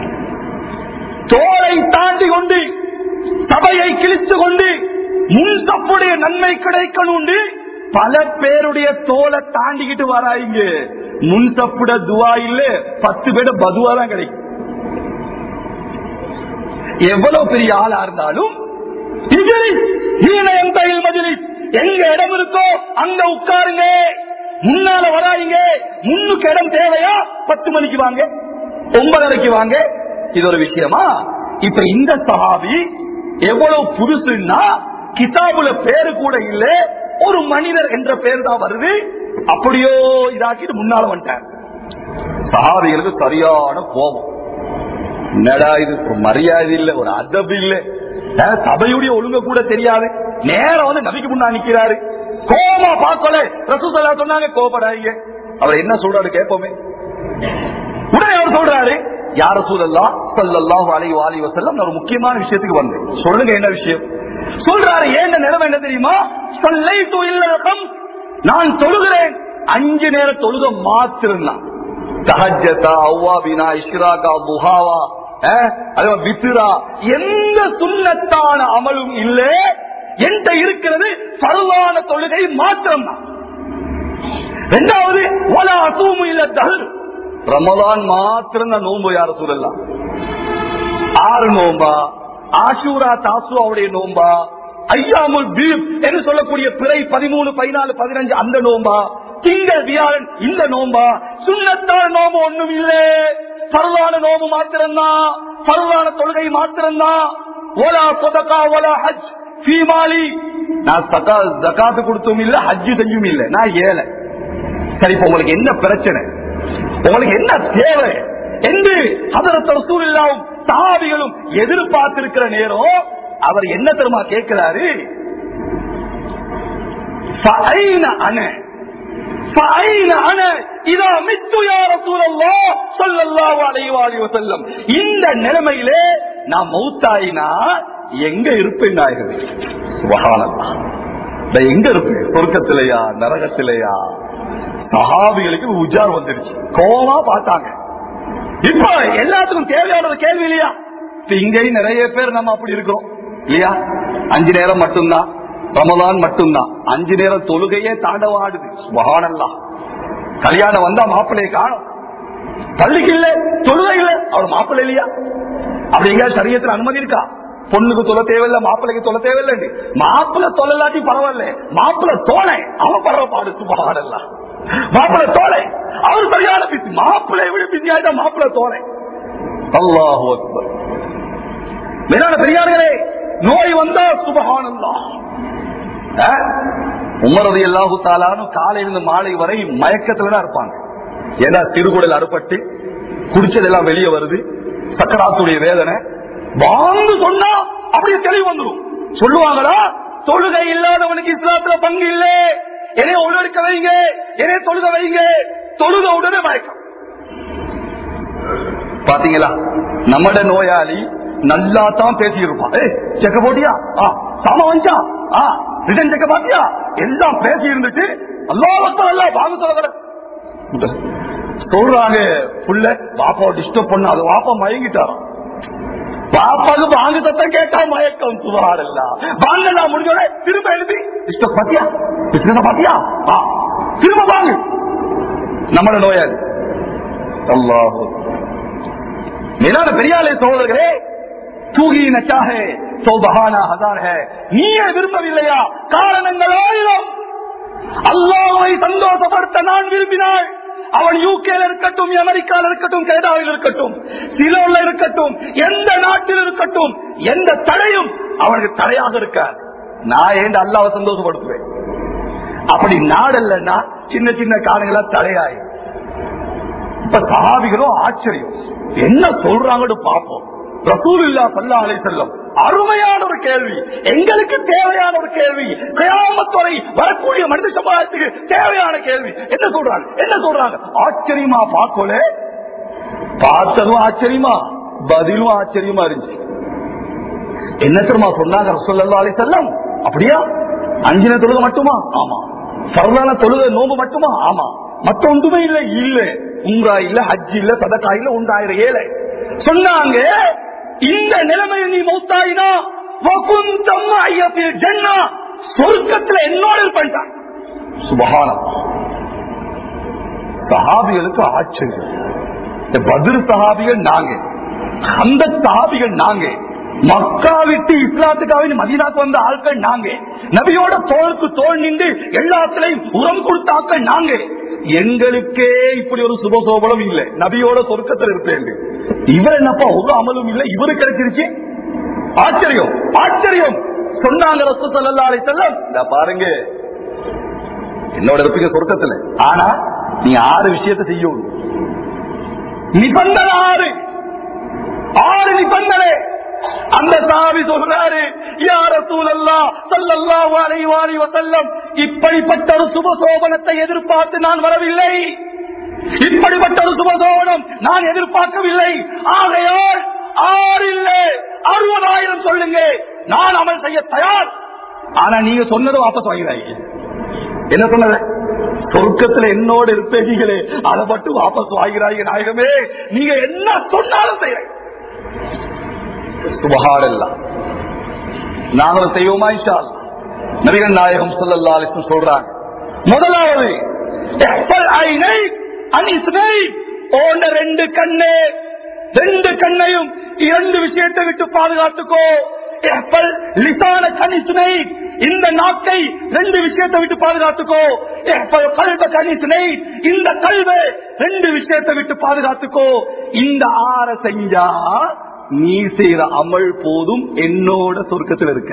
தோலை தாண்டி கொண்டு சபையை கிழித்து கொண்டு முன் தப்புடைய நன்மை கிடைக்கணும் பல பேருடைய தோலை தாண்டிக்கிட்டு வராங்க முன் தப்புட துவா இல்ல பத்து பேட பதுவா தான் கிடைக்கும் எவ்வளவு பெரிய ஆளா இருந்தாலும் இதில் ஹீனயம் தைல் மஜிலிஸ் எங்க இடம் இருக்கோ அங்க உட்காருங்க முன்னால வராங்க முன்னுக்கு இடம் தேவையா பத்து மணிக்கு வாங்க ஒன்பதரைக்கு வாங்க இது ஒரு விஷயமா இப்ப இந்த சஹாபி எவ்வளவு புதுசுன்னா கிதாபுல பேரு கூட இல்ல ஒரு மனிதர் என்ற பேர் தான் வருது அப்படியோ இதாக்கிட்டு முன்னால வந்துட்டார் சஹாபிகளுக்கு சரியான கோபம் என்னடா இது ஒரு மரியாதை இல்ல ஒரு அதபு இல்ல அஹ், சபையுடைய ஒழுங்க கூட தெரியாது நேரம் வந்து நபிக்கு முன்னா நிக்கிறாரு கோமா பார்க்கல ரசூசல்லா சொன்னாங்க கோபப்படாதீங்க அவர் என்ன சொல்றாரு கேட்போமே உடனே அவர் சொல்றாரு யார சூழல்லா சல்லாஹு அலை வாலி வசல்லம் ஒரு முக்கியமான விஷயத்துக்கு வந்தேன் சொல்லுங்க என்ன விஷயம் சொல்றாரு ஏன் நிலைமை என்ன தெரியுமா சொல்லை இல்லம் நான் தொழுகிறேன் அஞ்சு நேர தொழுக மாத்திருந்தான் தஹஜத்தா அவ்வாபினா இஷ்ராகா புகாவா வித்ரா எந்த சுண்ணத்தான அமலும் இல்ல எந்த இருக்கிறது பருவான தொழுகை மாத்திரம் தான் ரெண்டாவது ஒல அசூமு இல்ல தஹர் ரமலான் மாத்திரம் தான் நோன்பு யார சொல்லலாம் ஆறு நோம்பா ஆஷூரா தாசுவாவுடைய நோம்பா ஐயாமுல் பீப் என்று சொல்லக்கூடிய பிறை பதிமூணு பதினாலு பதினஞ்சு அந்த நோம்பா திங்கள் வியாழன் இந்த நோம்பா சுண்ணத்தால் நோம்பு ஒண்ணும் இல்லே பரவான நோம்பு மாத்திரம்தான் பரவான தொழுகை மாத்திரம்தான் ஓலா சொதக்கா ஓலா ஹஜ் ஃபீமாலி நான் சக்கா ஜக்காத்து கொடுத்தும் இல்ல ஹஜ்ஜு செஞ்சும் இல்ல நான் ஏழை சரி இப்ப உங்களுக்கு என்ன பிரச்சனை உங்களுக்கு என்ன தேவை என்று அதரத்த ரசூலில்லாவும் சஹாபிகளும் எதிர்பார்த்திருக்கிற நேரம் அவர் என்ன தெரியுமா கேட்கிறாரு فأين أنا فأين أنا إذا مت يا رسول الله صلى الله عليه وآله وسلم இந்த நிலைமையிலே நான் மௌத்தாயினா எங்க இருப்பேன் நாயகமே சுபஹானல்லாஹ் நான் எங்க இருப்பேன் சொர்க்கத்திலையா நரகத்திலையா சஹாபிகளுக்கு உஜார் வந்துருச்சு கோவமா பார்த்தாங்க இப்ப எல்லாத்துக்கும் தேவையான ஒரு கேள்வி இல்லையா இப்ப இங்கேயும் நிறைய பேர் நம்ம அப்படி இருக்கிறோம் இல்லையா அஞ்சு நேரம் மட்டும்தான் ரமலான் மட்டும்தான் அஞ்சு நேரம் தொழுகையே தாண்டவாடுது சுபஹானல்லாஹ் கல்யாணம் வந்தா மாப்பிள்ளையை காணும் பள்ளிக்கு இல்ல தொழுகை இல்ல அவள் மாப்பிள்ளை இல்லையா அப்படி எங்க சரியத்துல அனுமதி இருக்கா பொண்ணுக்கு தொலை தேவையில்ல மாப்பிள்ளைக்கு தொலை தேவையில்லை மாப்பிள்ளை தொலைலாட்டி பரவாயில்ல மாப்பிள்ளை தோலை அவன் பரவப்பாடு சுபஹானல்லாஹ் மாப்பிள்ளை தோலை அவர் சரியான பிசி மாப்பிள்ளை விட பிசி ஆயிட்டா மாப்பிள்ளை தோலை அல்லாஹு அக்பர் மேலான பெரியார்களே நோய் வந்தா சுபஹானல்லா உமரது எல்லாஹு தாலானும் காலையிலிருந்து மாலை வரை மயக்கத்துல தான் இருப்பாங்க ஏன்னா திருக்குடல் அறுபட்டு குடிச்சதெல்லாம் வெளியே வருது சக்கராத்துடைய வேதனை வாங்க சொன்னா அப்படியே தெளிவு வந்துடும் சொல்லுவாங்களா தொழுகை இல்லாதவனுக்கு இஸ்லாத்துல பங்கு இல்லை என்னை ஒழுக்க வைங்க என்னை தொழுக வைங்க தொழுக உடனே மயக்கம் பாத்தீங்களா நம்மட நோயாளி நல்லா தான் பேசி இருப்பான் ஏய் செக்க போட்டியா ஆ சாம வந்துச்சா ஆ ரிட்டன் செக்க பாத்தியா எல்லாம் பேசி இருந்துட்டு அல்லா மக்கள் எல்லாம் வாங்க சொல்ல சொல்றாங்க புள்ள பாப்பா டிஸ்டர்ப் பண்ண அது வாப்பா மயங்கிட்டாராம் பாப்பாக்கு வாங்க சத்தம் கேட்டா மயக்கம் சுவாரல்ல வாங்கலாம் முடிஞ்சோட திரும்ப எழுதி டிஸ்டர்ப் பாத்தியா பிசினஸ் பாத்தியா ஆ திரும்ப வாங்க நம்மளோட நோயாளி அல்லாஹ் மேலான பெரியாலே சகோதரர்களே தூகி நச்சாக சோபகானா ஹசார் ஹே நீயே விரும்பவில்லையா காரணங்கள் ஆயிரம் அல்லாவை சந்தோஷப்படுத்த நான் விரும்பினாள் அவன் யூகேல இருக்கட்டும் அமெரிக்கால இருக்கட்டும் கனடாவில் இருக்கட்டும் சிலோல இருக்கட்டும் எந்த நாட்டில் இருக்கட்டும் எந்த தடையும் அவனுக்கு தடையாக இருக்காது நான் ஏன் அல்லாவை சந்தோஷப்படுத்துவேன் அப்படி நாடல்லன்னா சின்ன சின்ன காரணங்களா தடையாயிரும் இப்ப சஹாபிகளும் ஆச்சரியம் என்ன சொல்றாங்கன்னு பார்ப்போம் ரசூலுல்லா சல்லா அலை செல்லம் அருமையான ஒரு கேள்வி எங்களுக்கு தேவையான ஒரு கேள்வி கயாமத்துறை வரக்கூடிய மனித சமுதாயத்துக்கு தேவையான கேள்வி என்ன சொல்றாங்க என்ன சொல்றாங்க ஆச்சரியமா பார்க்கல பார்த்ததும் ஆச்சரியமா பதிலும் ஆச்சரியமா இருந்துச்சு என்ன தெரியுமா சொன்னாங்க ரசூலுல்லா அலை செல்லம் அப்படியா அஞ்சின தொழுக மட்டுமா ஆமா சரதான தொழுக நோம்பு மட்டுமா ஆமா மத்த ஒன்றுமே இல்ல இல்ல உங்கா இல்ல ஹஜ் இல்ல சதக்கா இல்ல உண்டாயிரம் ஏழை சொன்னாங்க இந்த நிலைமையை நீ மௌத்தாயினா வகுந்தம் ஐயப்பில் ஜன்னா சொர்க்கத்துல என்னோட பண்ணிட்டான் சுபகானம் சஹாபிகளுக்கு ஆச்சரியம் இந்த பதில் சஹாபிகள் நாங்க அந்த சஹாபிகள் நாங்க மக்கா விட்டு இஸ்லாத்துக்காக மதீனாக்கு வந்த ஆட்கள் நாங்க நபியோட தோளுக்கு தோல் நின்று எல்லாத்திலையும் உரம் கொடுத்த ஆட்கள் நாங்க எங்களுக்கே இப்படி ஒரு சுபசோபலம் இல்லை நபியோட சொர்க்கத்தில் இருப்பேன் இவர் என்னப்பா ஒரு அமலும் இல்லை இவரு கிடைச்சிருச்சு ஆச்சரியம் ஆச்சரியம் சொன்னாங்க ரசூ ஸல்லல்லாஹு அலைஹி வஸல்லம் இத பாருங்க என்னோட இருப்பீங்க சொர்க்கத்துல ஆனா நீ ஆறு விஷயத்தை செய்யணும் நிபந்தனை ஆறு ஆறு நிபந்தனை அந்த சாவி சொல்றாரு யார சூழல்லா சல்லல்லாஹு அலைஹி வஸல்லம் வஸல்லம் இப்படிப்பட்ட ஒரு சுபசோபனத்தை எதிர்பார்த்து நான் வரவில்லை இப்படிப்பட்ட ஒரு சுபசோபனம் நான் எதிர்பார்க்கவில்லை ஆகையால் ஆறு இல்லை அறுபதாயிரம் சொல்லுங்க நான் அமல் செய்ய தயார் ஆனா நீங்க சொன்னதை வாபஸ் வாங்கிறாங்க என்ன சொன்னது சொர்க்கத்துல என்னோட இருப்பீங்களே அதை மட்டும் வாபஸ் வாங்கிறாங்க நாயகமே நீங்க என்ன சொன்னாலும் செய்யறேன் சுபகாரெல்லாம் நாங்களும் செய்வோமா இன்ஷா அல்லாஹ். நபிகள் நாயகம் சொல்லல்லா அலிஸ்லம் சொல்றாங்க முதலாவது எஃபல் ஐனை அனிஸ்னை ஓண்ட ரெண்டு கண்ணு ரெண்டு கண்ணையும் இரண்டு விஷயத்தை விட்டு பாதுகாத்துக்கோ எஃபல் லிசான கனிசுனை இந்த நாக்கை ரெண்டு விஷயத்தை விட்டு பாதுகாத்துக்கோ எஃபல் கல்வ கனிசுனை இந்த கல்வை ரெண்டு விஷயத்தை விட்டு பாதுகாத்துக்கோ இந்த ஆற செஞ்சா நீ செய்யற அமல் போதும் என்னோட சொர்க்கத்தில் இருக்க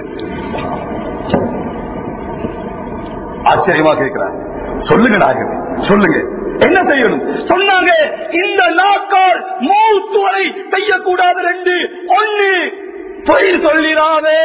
ஆச்சரியமா கேட்கிறாங்க சொல்லுங்க நாயகமே சொல்லுங்க என்ன செய்யணும் சொன்னாங்க இந்த நாக்கால் மூத்து வரை செய்யக்கூடாது ரெண்டு ஒண்ணு பொய் சொல்லிடாதே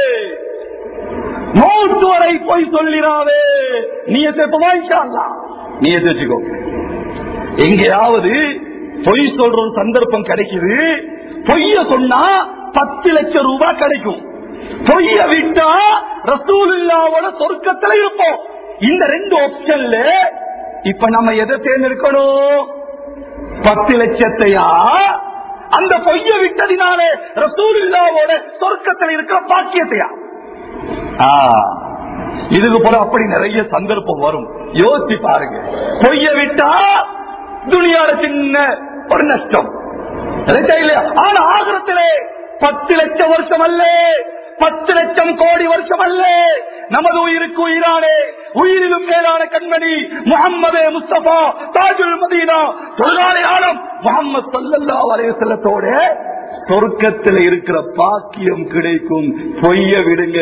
மூத்து வரை பொய் சொல்லிடாதே நீ வாங்கிக்கலாம் நீ வச்சுக்கோ எங்கேயாவது பொய் சொல்ற ஒரு சந்தர்ப்பம் கிடைக்குது பொய்ய சொன்னா பத்து லட்சம் ரூபாய் கிடைக்கும் பொய்ய விட்டா ரசூலுல்லாவோட சொர்க்கத்துல இருப்போம் இந்த ரெண்டு ஆப்ஷன்ல இப்ப நம்ம எதை தேர்ந்தெடுக்கணும் பத்து லட்சத்தையா அந்த பொய்ய விட்டதினாலே ரசூலுல்லாவோட சொர்க்கத்தில் இருக்கிற பாக்கியத்தையா ஆ, இதுக்கு போல அப்படி நிறைய சந்தர்ப்பம் வரும் யோசிச்சு பாருங்க பொய்ய விட்டா துணியால சின்ன ஒரு நஷ்டம் ரைட்டா இல்லையா? ஆனா ஆகிரத்திலே பத்து லட்சம் வருஷம் அல்ல பத்து லட்சம் கோடி வருஷம் அல்ல நமது உயிருக்கு உயிரானே உயிரிலும் மேலான கண்மணி முகம்மது முஸ்தபா தாஜுல் மதீனா தொழிலாளி ஆழம் முகமது சல்லல்லா வரைய செல்லத்தோட சொர்க்கத்தில் இருக்கிற பாக்கியம் கிடைக்கும் பொய்ய விடுங்க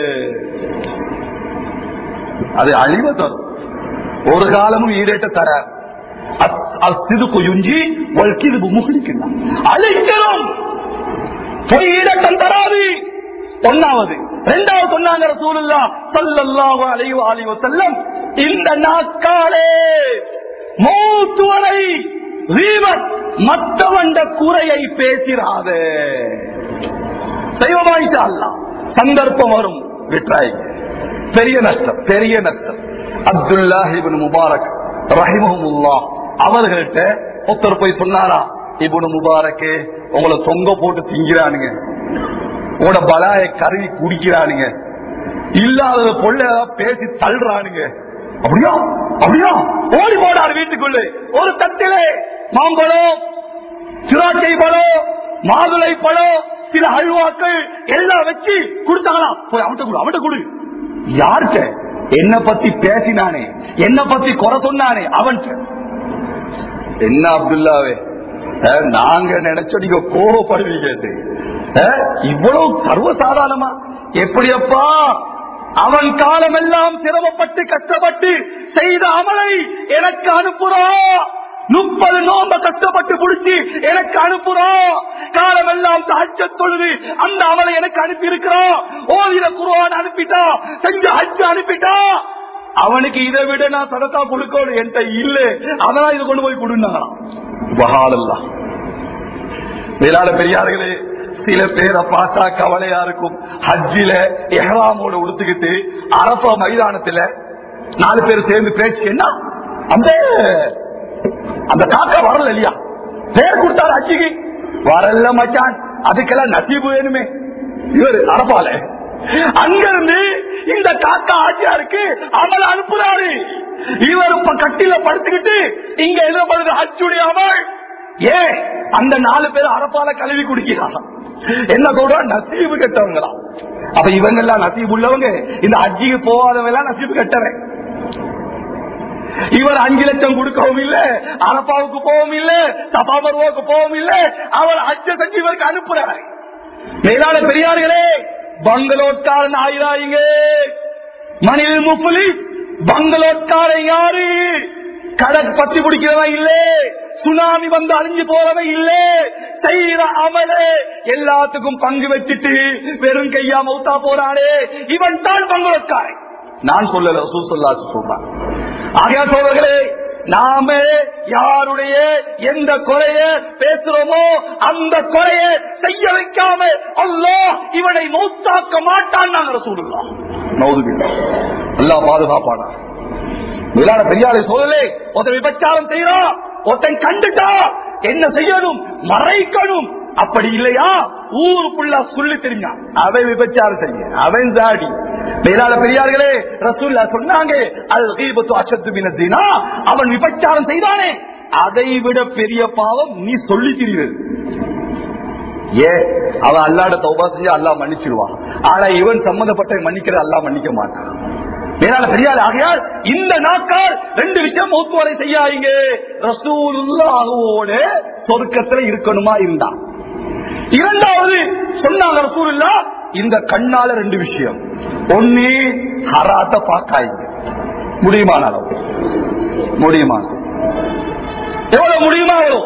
அது அழிவ தரும் ஒரு காலமும் ஈடேட்ட தர சிது குயுஞ்சி வழ்கிது முகலிக்கலாம் அழிக்கிறோம் பொய் ஈடட்டம் தராது ஒன்னாவது இரண்டாவது சொன்னாங்க ரசூலுல்லா ஸல்லல்லாஹு அலைஹி வஆலிஹி வஸல்லம் இந்த நாட்காலே மௌத்துவரை ரீபத் மற்றவண்ட குறையை பேசிராதே தெய்வமாயிட்டா அல்லாஹ் சந்தர்ப்பம் வரும் விட்டாய் பெரிய நஷ்டம் பெரிய நஷ்டம் அப்துல்லாஹ் இப்னு முபாரக் ரஹிமஹுல்லா அவர்கள்ட்ட ஒருத்தர் போய் சொன்னாரா இப்னு முபாரக்கே உங்களை தொங்க போட்டு திங்கிறானுங்க உங்களோட பலாய கருவி குடிக்கிறானுங்க இல்லாத பொள்ள பேசி தள்ளுறானுங்க அப்படியா அப்படியா ஓடி போடாரு வீட்டுக்குள்ளே ஒரு தட்டிலே மாம்பழம் திராட்சை பழம் மாதுளை பழம் சில அல்வாக்கள் எல்லாம் வச்சு கொடுத்தாங்களாம் போய் அவன்கிட்ட கொடு அவன்கிட்ட கொடு யார்கிட்ட என்ன பத்தி பேசினானே என்ன பத்தி குறை சொன்னானே அவன்கிட்ட என்ன அப்துல்லாவே அஹ், நாங்க நினைச்சோம் நீங்க கோவப்படுவீங்க அஹ், இவ்வளவு சர்வசாதாரணமா எப்படியப்பா அவன் காலமெல்லாம் சிரமப்பட்டு கஷ்டப்பட்டு செய்த அமலை எனக்கு அனுப்புறா முப்பது நோம்ப கஷ்டப்பட்டு புடிச்சு எனக்கு அனுப்புறோம் காலமெல்லாம் தாட்ச தொழுது அந்த அமலை எனக்கு அனுப்பி இருக்கிறோம் ஓதிர குருவான் அனுப்பிட்டா செஞ்ச ஹஜ் அனுப்பிட்டா அவனுக்கு இதை விட நான் சதக்கா கொடுக்கணும் என்கிட்ட இல்ல அதெல்லாம் இதை கொண்டு போய் கொடுனாங்களாம் பகாலெல்லாம் மேலான பெரியார்களே சில பேரை பார்த்தா கவலையா இருக்கும் ஹஜ்ஜில எஹ்ராமோட உடுத்துக்கிட்டு அரபா மைதானத்துல நாலு பேர் சேர்ந்து பேச்சு என்ன அந்த அந்த காக்கா வரல இல்லையா பேர் கொடுத்தாரு ஹஜ்ஜிக்கு வரல மச்சான் அதுக்கெல்லாம் நசீபு வேணுமே இவர் அரபால அங்க இருந்து இந்த காக்கா ஆட்சியாருக்கு அமல் அனுப்புறாரு இவர் இப்ப கட்டில படுத்துக்கிட்டு இங்க எழுதப்படுது ஹஜ்ஜுடைய அமல் ஏ அந்த நாலு பேர் அரப்பால கழுவி குடிக்கிறாங்க என்ன சொல்றோம் நசீபு கெட்டவங்களா அப்ப இவங்க எல்லாம் நசீபு உள்ளவங்க இந்த அஜிக்கு போகாதவங்க எல்லாம் நசீபு கெட்டவன் இவர் அஞ்சு லட்சம் கொடுக்கவும் இல்ல அரப்பாவுக்கு போகவும் இல்ல சபாபருவாவுக்கு போகவும் இல்ல அவர் அச்ச செஞ்சு இவருக்கு அனுப்புறாரு மேலான பெரியார்களே பங்களோட்காரன் ஆயிராயிங்க மனித முப்புலி பங்களோட்காரன் யாரு கடக் பத்தி பிடிக்கிறவன் இல்ல சுனாமி வந்து அழிஞ்சு போறவன் இல்ல செய்யற அமலே எல்லாத்துக்கும் பங்கு வச்சுட்டு வெறும் கையா மௌத்தா போறானே இவன் தான் பங்களோட்காரன் நான் சொல்லல சூசல்லாச்சு சொல்றான் ஆகையா சோழர்களே நாம யாருடைய எந்த குறைய பேசுறோமோ அந்த குறைய செய்ய வைக்காம அல்லா இவனை மௌத்தாக்க மாட்டான் நாங்க சூழலாம் அல்லா பாதுகாப்பானா மேலான பெரியாரை சொல்லலே ஒருத்தன் விபச்சாரம் செய்யறான் ஒருத்தன் கண்டுட்டா என்ன செய்யணும் மறைக்கணும் அப்படி இல்லையா ஊருக்குள்ள சொல்லி தெரிஞ்சான் அவன் விபச்சாரம் செய்ய அவன் தாடி மேலான பெரியார்களே ரசூல்லா சொன்னாங்க அல் கீபத்து அச்சத்து மினத்தினா அவன் விபச்சாரம் செய்தானே அதை விட பெரிய பாவம் நீ சொல்லி திரிவது ஏ அவன் அல்லாட தௌபா செஞ்சு அல்லா மன்னிச்சிருவான் ஆனா இவன் சம்பந்தப்பட்ட மன்னிக்கிற அல்லா மன்னிக்க மாட்டான் மேலான பெரியார் ஆகையால் இந்த நாக்கால் ரெண்டு விஷயம் மூத்துவரை செய்யாதீங்க ரசூலுல்லாஹோட சொர்க்கத்துல இருக்கணுமா இருந்தா இரண்டாவது சொன்னாங்க ரசூலுல்லா இந்த கண்ணால ரெண்டு விஷயம் ஒன்னு ஹராத்த பாக்காயிங்க முடியுமான அளவு முடியுமா எவ்வளவு முடியுமா எவ்வளவு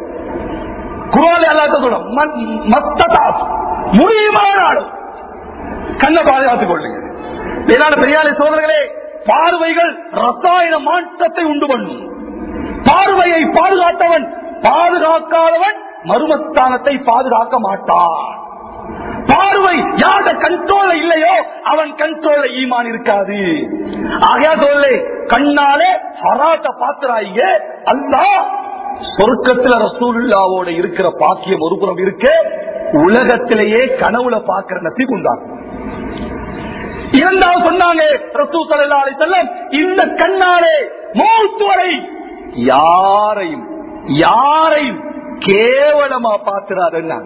குரான் அல்லாத சொல்லும் மத்த முடியுமான அளவு கண்ணை பாதுகாத்துக் கொள்ளுங்க மேலான பெரியாலை சோதர்களே பார்வைகள் ரசாயன மாற்றத்தை உண்டு பண்ணும் பார்வையை பாதுகாத்தவன் பாதுகாக்காதவன் மருமஸ்தானத்தை பாதுகாக்க மாட்டான் பார்வை யார கண்ட்ரோல இல்லையோ அவன் கண்ட்ரோல ஈமான் இருக்காது ஆகையா சொல்லே கண்ணாலே ஹராத்த பாத்திராயிங்க அல்லா சொர்க்கத்துல ரசூலுல்லாவோட இருக்கிற பாக்கியம் ஒரு புறம் இருக்கு உலகத்திலேயே கனவுல பாக்குற நசி கொண்டாங்க இரண்டாவது சொன்னாங்க ரசூ சல்லா அலி செல்லம் இந்த கண்ணாலே மௌத்து வரை யாரையும் யாரையும் கேவலமா பாத்துறாருன்னா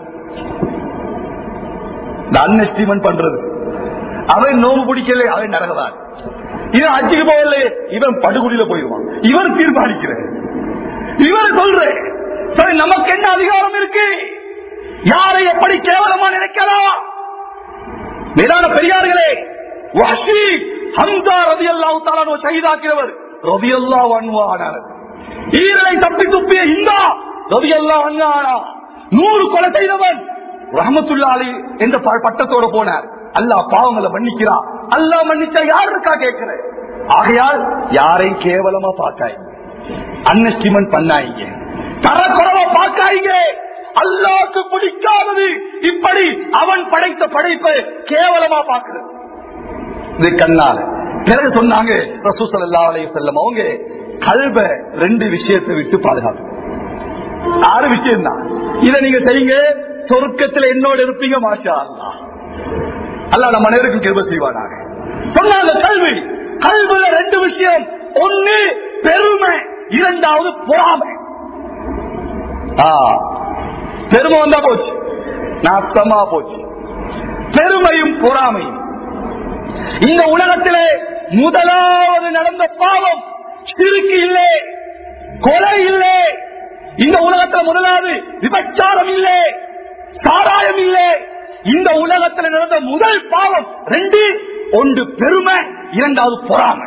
அன்எஸ்டிமெண்ட் பண்றது அவன் நோம்பு பிடிக்கல அவன் நரகதான் இவன் அச்சுக்கு போகல இவன் படுகொலியில போயிடுவான் இவர் தீர்மானிக்கிற இவர் சொல்ற சரி நமக்கு என்ன அதிகாரம் இருக்கு யாரை எப்படி கேவலமா நினைக்கலாம் மேலான பெரியார்களே வஹ்ஷி ஹம்சா ரதியல்லாஹு தஆலா ஷஹீதாக்கிறவர் ரதியல்லாஹு அன்ஹு ஆனார் ஈரலை தப்பி துப்பிய இந்தா ரதியல்லாஹு அன்ஹு ஆனா நூறு கொலை செய்தவன் ரஹமத்துல்லா அலி என்ற ப- பட்டத்தோட போனார் அல்லாஹ் பாவங்களை மன்னிக்கிறான் அல்லாஹ் மன்னிச்சா யார் இருக்கா கேட்கிற ஆகையால் யாரையும் கேவலமா பார்க்காதீங்க அன்எஸ்டிமெண்ட் பண்ணாதீங்க தரக்குறவா பார்க்காதீங்க அல்லாஹ்க்கு பிடிக்காதது இப்படி அவன் படைத்த படைப்பை கேவலமா பார்க்கிறது இது கண்ணால பிறகு சொன்னாங்க ரசூசல்லா அலைய செல்லம் அவங்க கல்வ ரெண்டு விஷயத்தை விட்டு பாதுகாப்பு ஆறு விஷயம் தான் இதை நீங்க செய்யுங்க சொர்க்கத்துல என்னோட இருப்பீங்க மாஷா அல்லாஹ் அல்லாஹ் நம்ம நேருக்கு கிருப செய்வானாங்க சொன்னாங்க கல்வி கல்வில ரெண்டு விஷயம் ஒண்ணு பெருமை இரண்டாவது பொறாமை ஆ, பெருமை வந்தா போச்சு நாசமா போச்சு பெருமையும் பொறாமையும் இந்த உலகத்திலே முதலாவது நடந்த பாவம் சிறுக்கு இல்லை கொலை இல்லை இந்த உலகத்தில் முதலாவது விபச்சாரம் இல்லை சாராயம் இல்லை இந்த உலகத்தில் நடந்த முதல் பாவம் ரெண்டு ஒன்று பெருமை இரண்டாவது பொறாமை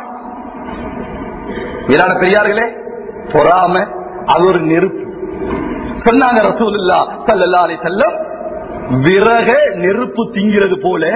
வீரான பெரியார்களே பொறாமை அது ஒரு நெருப்பு சொன்னாங்க ரசூலுல்லா சல்லல்லா அலைஹி வஸல்லம் விறக நெருப்பு திங்கிறது போல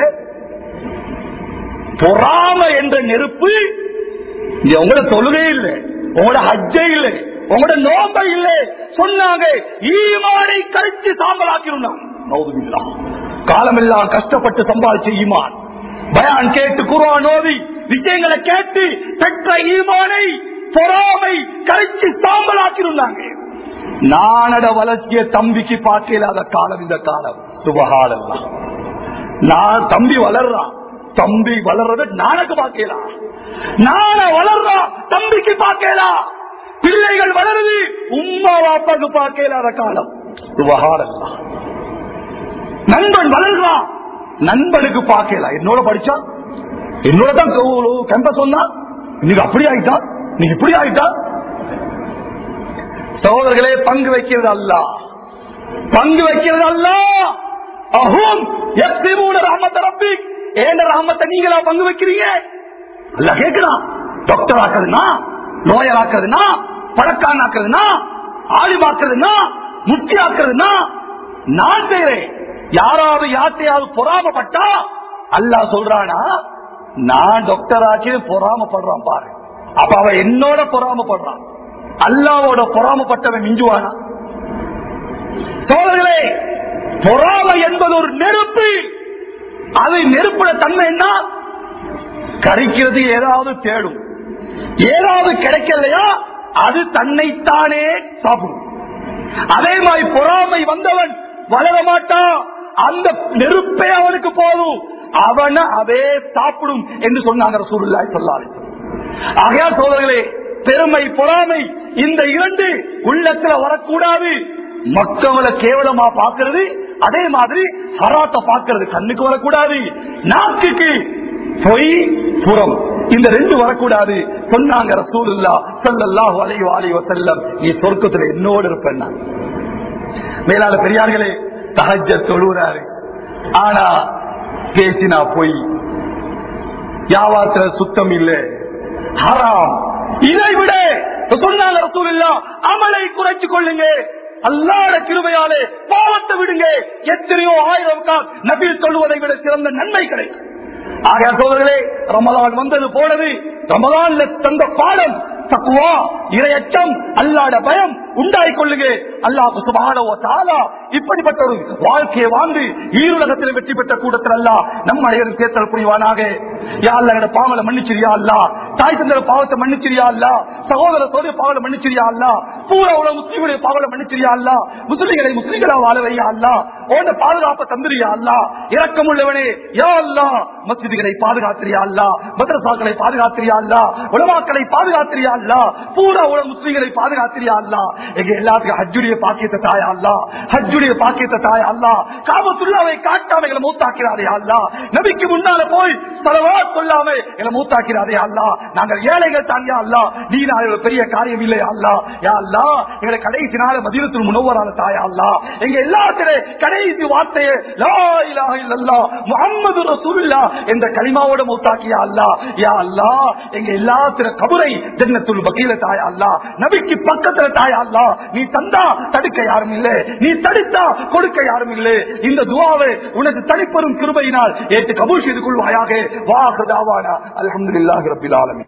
பொறாமை என்ற நெருப்பு இது உங்களோட தொழுகை இல்லை உங்களோட ஹஜ்ஜை இல்லை உங்களோட நோம்பை இல்லை சொன்னாங்க ஈமானை கழிச்சு சாம்பலாக்கிருந்தாங்க நௌதுபில்லா. காலமெல்லாம் கஷ்டப்பட்டு சம்பாதிச்ச ஈமான் பயான் கேட்டு குர்ஆன் ஓதி விஷயங்களை கேட்டு பெற்ற ஈமானை பொறாமை கழிச்சு சாம்பலாக்கிருந்தாங்க நானட வளர்ச்சிய தம்பிக்கு பார்க்கலாத காலம் இந்த காலம் சுபகாலெல்லாம் நான் தம்பி வளர்றான் தம்பி வளர்றத நானக்கு பார்க்கலாம் நான வளர்றான் தம்பிக்கு பார்க்கலாம் பிள்ளைகள் வளருது உம்மா வாப்பாக்கு பார்க்கலாத காலம் சுபகாலெல்லாம் நண்பன் வளர்றான் நண்பனுக்கு பார்க்கலாம் என்னோட படிச்சா என்னோட தான் கேம்பஸ் சொன்னா இன்னைக்கு அப்படி ஆயிட்டா நீ இப்படி ஆயிட்டா சகோதரர்களே பங்கு வைக்கிறது அல்ல பங்கு வைக்கிறது அல்ல அஹும் எத்திமூட ரஹமத் ரப்பி ஏண்ட ரஹமத்தை நீங்களா பங்கு வைக்கிறீங்க அல்ல கேட்கலாம் டாக்டர் ஆக்குறதுனா நோயர் ஆக்குறதுனா பழக்கான் ஆக்குறதுனா ஆலிமாக்குறதுனா முக்தி ஆக்குறதுனா நான் செய்றேன் யாராவது யார்த்தையாவது பொறாமப்பட்டா அல்லாஹ் சொல்றானா நான் டாக்டர் ஆக்கி பொறாமப்படுறான் பாரு அப்ப அவன் என்னோட பொறாமப்படுறான் அல்லாவோட பொறாமப்பட்டவன் மிஞ்சுவானா சோழர்களே பொறாமை என்பது ஒரு நெருப்பு அது நெருப்புட தன்மை என்ன கரிக்கிறது ஏதாவது தேடும் ஏதாவது கிடைக்கலையா அது தன்னைத்தானே சாப்பிடும் அதே மாதிரி பொறாமை வந்தவன் வளர மாட்டான் அந்த நெருப்பே அவனுக்கு போதும் அவனை அதே சாப்பிடும் என்று சொன்னாங்க சூழ்நிலை சொல்லாது ஆகையா சோதர்களே பெருமை பொறாமை இந்த இரண்டு உள்ளத்துல வரக்கூடாது மக்களை கேவலமா பாக்குறது அதே மாதிரி ஹராத்த பாக்குறது கண்ணுக்கு வரக்கூடாது நாக்குக்கு பொய் புறம் இந்த ரெண்டு வரக்கூடாது சொன்னாங்க ரசூலுல்லா ஸல்லல்லாஹு அலைஹி வஆலிஹி வஸல்லம் நீ சொர்க்கத்துல என்னோடு இருப்பேன் மேலால பெரியார்களே தஹஜ்ஜத் தொழுறாரு ஆனா பேசினா பொய் வியாபாரத்துல சுத்தம் இல்லை ஹராம் இதை விட சொன்னாங்க ரசூலுல்லா அமலை குறைச்சு கொள்ளுங்க அல்லாட கிருபையாலே பாவத்தை விடுங்க எத்தனையோ ஆயிரம் கால் நபில் சொல்லுவதை விட சிறந்த நன்மை கிடைக்கும் ஆக சோதர்களே ரமலான் வந்தது போனது ரமலான்ல தந்த பாடம் தக்குவா இரையச்சம் அல்லாட பயம் உண்டாய் கொள்ளுங்க அல்லாஹ் சுபஹானஹு வ தஆலா இப்படிப்பட்ட ஒரு வாழ்க்கையை வாழ்ந்து ஈருலகத்தில் வெற்றி பெற்ற கூட்டத்தில் அல்ல நம் அனைவரும் சேர்த்தல் புரிவானாக யா அல்லா என்னோட பாவங்களை மன்னிச்சிரியா அல்ல தாய் தந்தர பாவத்தை மன்னிச்சிரியா அல்ல சகோதர சோதரி பாவங்களை மன்னிச்சிரியா அல்ல பூரா உலக முஸ்லீம்களுடைய பாவங்களை மன்னிச்சிரியா அல்ல முஸ்லிம்களை முஸ்லிம்களா வாழ வையா அல்ல உன்ன பாதுகாப்பை தந்திரியா அல்ல இரக்கம் உள்ளவனே யா அல்லா மஸ்ஜிதுகளை பாதுகாத்திரியா அல்ல மதரசாக்களை பாதுகாத்திரியா அல்ல உலமாக்களை பாதுகாத்திரியா அல்ல பூரா உலக முஸ்லிம்களை பாதுகாத்திரியா அல்ல எங்க எல்லாத்துக்கும் ஹஜ்ஜுடைய பாக்கியத்தை தாயா அல்ல ஹஜ்ஜுடைய பாக்கியத்தை தாயா அல்ல காபத்துள்ளாவை காட்டாம எங்களை மூத்தாக்கிறாரே அல்ல நபிக்கு முன்னால போய் செலவா சொல்லாம எங்களை மூத்தாக்கிறாரே அல்ல நாங்கள் ஏழைகள் தாங்க அல்ல நீ நான் ஒரு பெரிய காரியம் இல்லை அல்ல யா அல்லா எங்களை கடைசி நாள் மதியத்தில் முனவரான தாயா அல்ல எங்க எல்லாத்திலே கடைசி வார்த்தையை லா இலாஹ இல்லல்லாஹ் முஹம்மது ரசூலுல்லாஹ் என்ற கலிமாவோட மூத்தாக்கியா அல்ல யா அல்லா எங்க எல்லாத்திர கபரை ஜன்னத்துல் பக்கீல தாயா அல்ல நபிக்கு பக்கத்துல தாயா அல்ல நீ தந்தா தடுக்க யாரும் இல்லை நீ தடுத்தா கொடுக்க யாரும் இல்லை இந்த துவாவை உனது தனிப்பெரும் கிருபையினால் ஏற்று கபூல் செய்து கொள்வாயாக வாஹதாவானா அல்ஹம்துலில்லாஹி ரப்பில் ஆலமீன்